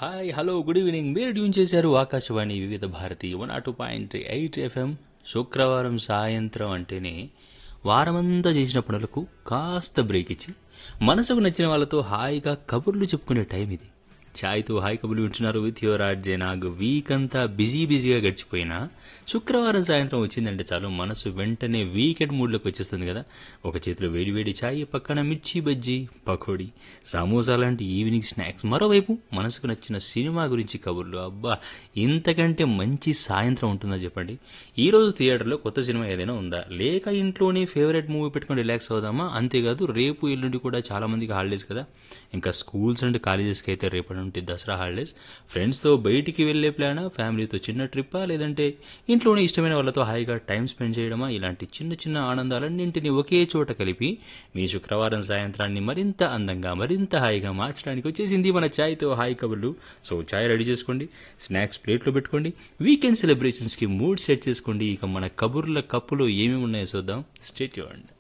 hi hello good evening మీరు tune చేశారు Akashvani Vividh Bharati one two point eight FM శుక్రవారం సాయంత్రం అంటేనే వారమంతా చేసిన పనులకు కాస్త బ్రేక్ ఇచ్చి మనసుకు నచ్చిన వాళ్ళతో హాయిగా కబుర్లు చెప్పుకునే టైం ఇది ఛాయ్తో హాయ్ కబుర్లు వింటున్నారు with your RJ Nag week అంతా బిజీ బిజీగా గడిచిపోయినా శుక్రవారం సాయంత్రం వచ్చిందంటే చాలు మనసు వెంటనే వీకెండ్ మూడ్లోకి వచ్చేస్తుంది కదా ఒక చేతిలో వేడి వేడి ఛాయ్ పక్కన మిర్చి బజ్జీ పకోడీ సమోసా లాంటి ఈవినింగ్ స్నాక్స్ మరోవైపు మనసుకు నచ్చిన సినిమా గురించి కబుర్లు అబ్బా ఇంతకంటే మంచి సాయంత్రం ఉంటుందా చెప్పండి ఈ రోజు థియేటర్లో కొత్త సినిమా ఏదైనా ఉందా లేక ఇంట్లోనే ఫేవరెట్ మూవీ పెట్టుకొని రిలాక్స్ అవుదామా అంతేకాదు రేపు ఎల్లుండి కూడా చాలా మందికి హాలిడేస్ కదా ఇంకా స్కూల్స్ అండ్ కాలేజెస్కి అయితే రేపటి నుండి దసరా హాలిడేస్ ఫ్రెండ్స్తో బయటికి వెళ్ళే ప్లానా ఫ్యామిలీతో చిన్న ట్రిప్పా లేదంటే ఇంట్లోనే ఇష్టమైన వాళ్ళతో హాయిగా టైం స్పెండ్ చేయడమా ఇలాంటి చిన్న చిన్న ఆనందాలన్నింటినీ ఒకే చోట కలిపి మీ శుక్రవారం సాయంత్రాన్ని మరింత అందంగా మరింత హాయిగా మార్చడానికి వచ్చేసింది మన ఛాయ్తో హాయ్ కబుర్లు సో ఛాయ్ రెడీ చేసుకోండి స్నాక్స్ ప్లేట్లో పెట్టుకోండి వీకెండ్ సెలబ్రేషన్స్కి మూడ్ సెట్ చేసుకోండి ఇక మన కబుర్ల కప్పులో ఏమేమి ఉన్నాయో చూద్దాం స్టేట్ యూండ్